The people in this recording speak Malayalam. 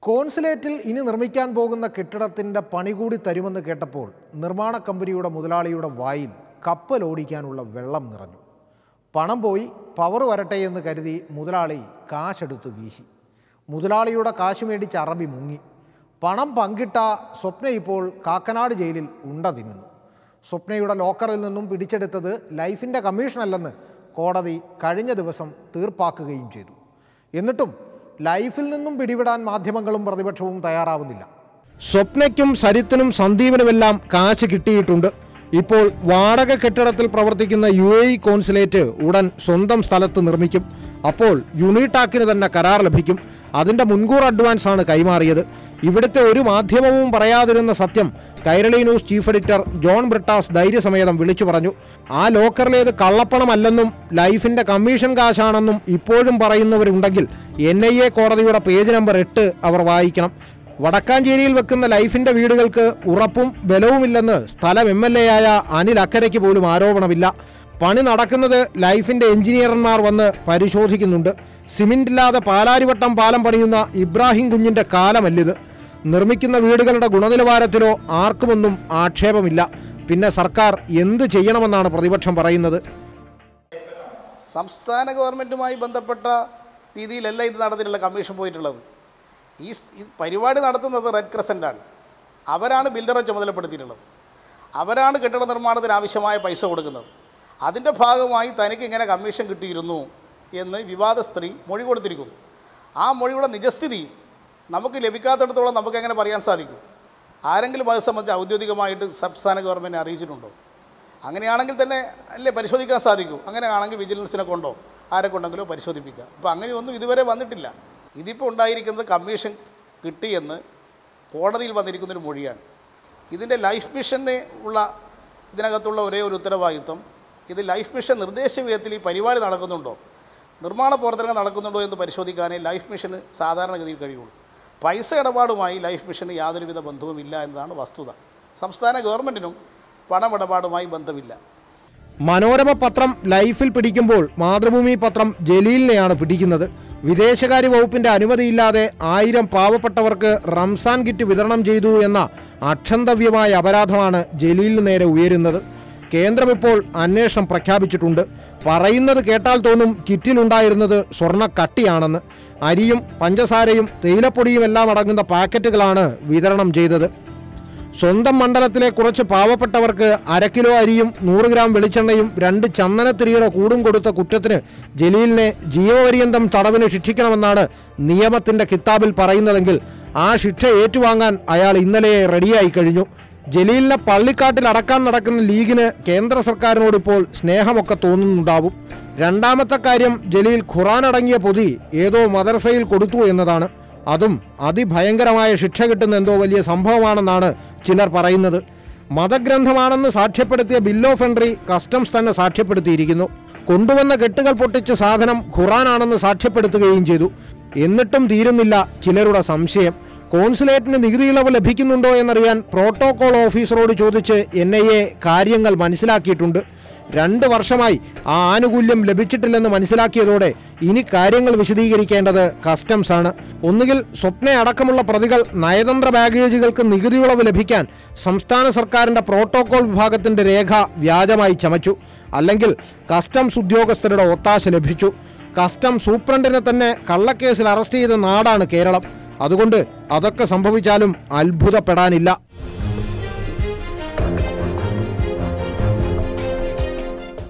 കോൺസുലേറ്റിൽ ഇനി നിർമ്മിക്കാൻ പോകുന്ന കെട്ടിടത്തിൻ്റെ പണി കൂടി തരുമെന്ന് കേട്ടപ്പോൾ നിർമ്മാണ കമ്പനിയുടെ മുതലാളിയുടെ വായിൽ കപ്പൽ ഓടിക്കാനുള്ള വെള്ളം നിറഞ്ഞു പണം പോയി പവർ വരട്ടെ എന്ന് കരുതി മുതലാളി കാശെടുത്ത് വീശി മുതലാളിയുടെ കാശ് മേടിച്ച് അറബി മുങ്ങി പണം പങ്കിട്ട സ്വപ്ന ഇപ്പോൾ കാക്കനാട് ജയിലിൽ ഉണ്ട തിന്നുന്നു സ്വപ്നയുടെ ലോക്കറിൽ നിന്നും പിടിച്ചെടുത്തത് ലൈഫിൻ്റെ കമ്മീഷനല്ലെന്ന് കോടതി കഴിഞ്ഞ ദിവസം തീർപ്പാക്കുകയും ചെയ്തു എന്നിട്ടും ലൈഫിൽ നിന്നും പിടിവിടാൻ മാധ്യമങ്ങളും പ്രതിപക്ഷവും തയ്യാറാവുന്നില്ല സ്വപ്നയ്ക്കും സരിത്തിനും സന്ദീപിനുമെല്ലാം കാശ് കിട്ടിയിട്ടുണ്ട് ഇപ്പോൾ വാടക കെട്ടിടത്തിൽ പ്രവർത്തിക്കുന്ന യു എ ഇ കോൺസുലേറ്റ് ഉടൻ സ്വന്തം സ്ഥലത്ത് നിർമ്മിക്കും അപ്പോൾ യുണിടാക്കിന് തന്നെ കരാർ ലഭിക്കും അതിന്റെ മുൻകൂർ അഡ്വാൻസ് ആണ് കൈമാറിയത് ഇവിടുത്തെ ഒരു മാധ്യമവും പറയാതിരുന്ന സത്യം Kairali news chief editor John Brittas ധൈര്യസമേതം വിളിച്ചു പറഞ്ഞു ആ ലോക്കറിലേത് കള്ളപ്പണമല്ലെന്നും ലൈഫിന്റെ കമ്മീഷൻ കാശാണെന്നും ഇപ്പോഴും പറയുന്നവരുണ്ടെങ്കിൽ എൻ ഐ എ കോടതിയുടെ പേജ് നമ്പർ എട്ട് അവർ വായിക്കണം വടക്കാഞ്ചേരിയിൽ വെക്കുന്ന ലൈഫിന്റെ വീടുകൾക്ക് ഉറപ്പും ബലവുമില്ലെന്ന് സ്ഥലം എം എൽ എ ആയ അനിൽ അക്കരയ്ക്ക് പോലും ആരോപണമില്ല പണി നടക്കുന്നത് ലൈഫിന്റെ എഞ്ചിനീയർമാർ വന്ന് പരിശോധിക്കുന്നുണ്ട് സിമെന്റ് ഇല്ലാതെ പാലാരിവട്ടം പാലം പണിയുന്ന ഇബ്രാഹിം കുഞ്ഞിന്റെ കാലമല്ലിത് നിർമ്മിക്കുന്ന വീടുകളുടെ ഗുണനിലവാരത്തിലോ ആർക്കുമൊന്നും ആക്ഷേപമില്ല പിന്നെ സർക്കാർ എന്ത് ചെയ്യണമെന്നാണ് പ്രതിപക്ഷം പറയുന്നത് സംസ്ഥാന ഗവൺമെൻറ്റുമായി ബന്ധപ്പെട്ട രീതിയിലല്ല ഇത് നടന്നിട്ടുള്ള കമ്മീഷൻ പോയിട്ടുള്ളത് ഈ സ്- ഈ പരിപാടി നടത്തുന്നത് റെഡ് ക്രസൻ്റാണ് അവരാണ് ബിൽഡറെ ചുമതലപ്പെടുത്തിയിട്ടുള്ളത് അവരാണ് കെട്ടിട നിർമ്മാണത്തിന് ആവശ്യമായ പൈസ കൊടുക്കുന്നത് അതിൻ്റെ ഭാഗമായി തനിക്ക് ഇങ്ങനെ കമ്മീഷൻ കിട്ടിയിരുന്നു എന്ന് വിവാദ സ്ത്രീ മൊഴി കൊടുത്തിരിക്കുന്നു ആ മൊഴിയുടെ നിജസ്ഥിതി നമുക്ക് ലഭിക്കാത്തിടത്തോളം നമുക്ക് എങ്ങനെ പറയാൻ സാധിക്കും ആരെങ്കിലും അത് സംബന്ധിച്ച് ഔദ്യോഗികമായിട്ട് സംസ്ഥാന ഗവൺമെൻറ് അറിയിച്ചിട്ടുണ്ടോ അങ്ങനെയാണെങ്കിൽ തന്നെ അല്ലേ പരിശോധിക്കാൻ സാധിക്കൂ അങ്ങനെയാണെങ്കിൽ വിജിലൻസിനെ കൊണ്ടോ ആരെ കൊണ്ടെങ്കിലോ പരിശോധിപ്പിക്കാം അപ്പോൾ അങ്ങനെയൊന്നും ഇതുവരെ വന്നിട്ടില്ല ഇതിപ്പോൾ ഉണ്ടായിരിക്കുന്നത് കമ്മീഷൻ കിട്ടിയെന്ന് കോടതിയിൽ വന്നിരിക്കുന്നൊരു മൊഴിയാണ് ഇതിൻ്റെ ലൈഫ് മിഷന് ഉള്ള ഇതിനകത്തുള്ള ഒരേ ഒരു ഉത്തരവാദിത്വം ഇത് ലൈഫ് മിഷൻ നിർദ്ദേശ വിധത്തിൽ ഈ പരിപാടി നടക്കുന്നുണ്ടോ നിർമ്മാണ പ്രവർത്തനങ്ങൾ നടക്കുന്നുണ്ടോ എന്ന് പരിശോധിക്കാനേ ലൈഫ് മിഷന് സാധാരണഗതിയിൽ കഴിയുള്ളൂ പൈസ ഇടപാടുമായി ലൈഫ് മിഷന് യാതൊരുവിധ ബന്ധവുമില്ല എന്നതാണ് വസ്തുത സംസ്ഥാന ഗവൺമെൻറ്റിനും പണമിടപാടുമായി ബന്ധമില്ല മനോരമ പത്രം ലൈഫിൽ പിടിക്കുമ്പോൾ മാതൃഭൂമി പത്രം ജലീലിനെയാണ് പിടിക്കുന്നത് വിദേശകാര്യ വകുപ്പിന്റെ അനുമതിയില്ലാതെ ആയിരം പാവപ്പെട്ടവർക്ക് റംസാൻ കിറ്റ് വിതരണം ചെയ്തു എന്ന അക്ഷന്തവ്യമായ അപരാധമാണ് ജലീലിന് നേരെ ഉയരുന്നത് കേന്ദ്രം ഇപ്പോൾ അന്വേഷണം പ്രഖ്യാപിച്ചിട്ടുണ്ട് പറയുന്നത് കേട്ടാൽ തോന്നും കിറ്റിലുണ്ടായിരുന്നത് സ്വർണ്ണ കട്ടിയാണെന്ന് അരിയും പഞ്ചസാരയും തേയിലപ്പൊടിയും എല്ലാം അടങ്ങുന്ന പാക്കറ്റുകളാണ് വിതരണം ചെയ്തത് സ്വന്തം മണ്ഡലത്തിലെ കുറച്ച് പാവപ്പെട്ടവർക്ക് അര കിലോ അരിയും നൂറ് ഗ്രാം വെളിച്ചെണ്ണയും രണ്ട് ചന്ദനത്തിരിയുടെ കൂടും കൊടുത്ത കുറ്റത്തിന് ജലീലിനെ ജീവപര്യന്തം തടവിന് ശിക്ഷിക്കണമെന്നാണ് നിയമത്തിന്റെ കിതാബിൽ പറയുന്നതെങ്കിൽ ആ ശിക്ഷ ഏറ്റുവാങ്ങാൻ അയാൾ ഇന്നലെ റെഡിയായി കഴിഞ്ഞു ജലീലിനെ പള്ളിക്കാട്ടിൽ അടക്കാൻ നടക്കുന്ന ലീഗിന് കേന്ദ്ര സർക്കാരിനോട് ഇപ്പോൾ സ്നേഹമൊക്കെ തോന്നുന്നുണ്ടാവും രണ്ടാമത്തെ കാര്യം ജലീൽ ഖുറാൻ അടങ്ങിയ പൊതി ഏതോ മദർസയിൽ കൊടുത്തു എന്നതാണ് അതും അതിഭയങ്കരമായ ശിക്ഷ കിട്ടുന്ന എന്തോ വലിയ സംഭവമാണെന്നാണ് ചിലർ പറയുന്നത് മതഗ്രന്ഥമാണെന്ന് സാക്ഷ്യപ്പെടുത്തിയ ബിൽ ഓഫ് എൻട്രി കസ്റ്റംസ് തന്നെ സാക്ഷ്യപ്പെടുത്തിയിരിക്കുന്നു കൊണ്ടുവന്ന കെട്ടുകൾ പൊട്ടിച്ച് സാധനം ഖുറാനാണെന്ന് സാക്ഷ്യപ്പെടുത്തുകയും ചെയ്തു എന്നിട്ടും തീരുന്നില്ല ചിലരുടെ സംശയം കോൺസുലേറ്റിന് നികുതി ഇളവ് ലഭിക്കുന്നുണ്ടോ എന്നറിയാൻ പ്രോട്ടോകോൾ ഓഫീസറോട് ചോദിച്ച് എൻ ഐ എ കാര്യങ്ങൾ മനസ്സിലാക്കിയിട്ടുണ്ട് രണ്ട് വർഷമായി ആ ആനുകൂല്യം ലഭിച്ചിട്ടില്ലെന്ന് മനസ്സിലാക്കിയതോടെ ഇനി കാര്യങ്ങൾ വിശദീകരിക്കേണ്ടത് കസ്റ്റംസ് ആണ് ഒന്നുകിൽ സ്വപ്ന അടക്കമുള്ള പ്രതികൾ നയതന്ത്ര ബാഗേജുകൾക്ക് നികുതി ഇളവ് ലഭിക്കാൻ സംസ്ഥാന സർക്കാരിന്റെ പ്രോട്ടോകോൾ വിഭാഗത്തിന്റെ രേഖ വ്യാജമായി ചമച്ചു അല്ലെങ്കിൽ കസ്റ്റംസ് ഉദ്യോഗസ്ഥരുടെ ഒത്താശ ലഭിച്ചു കസ്റ്റംസ് സൂപ്രണ്ടിനെ തന്നെ കള്ളക്കേസിൽ അറസ്റ്റ് ചെയ്ത നാടാണ് കേരളം അതുകൊണ്ട് അതൊക്കെ സംഭവിച്ചാലും അത്ഭുതപ്പെടാനില്ല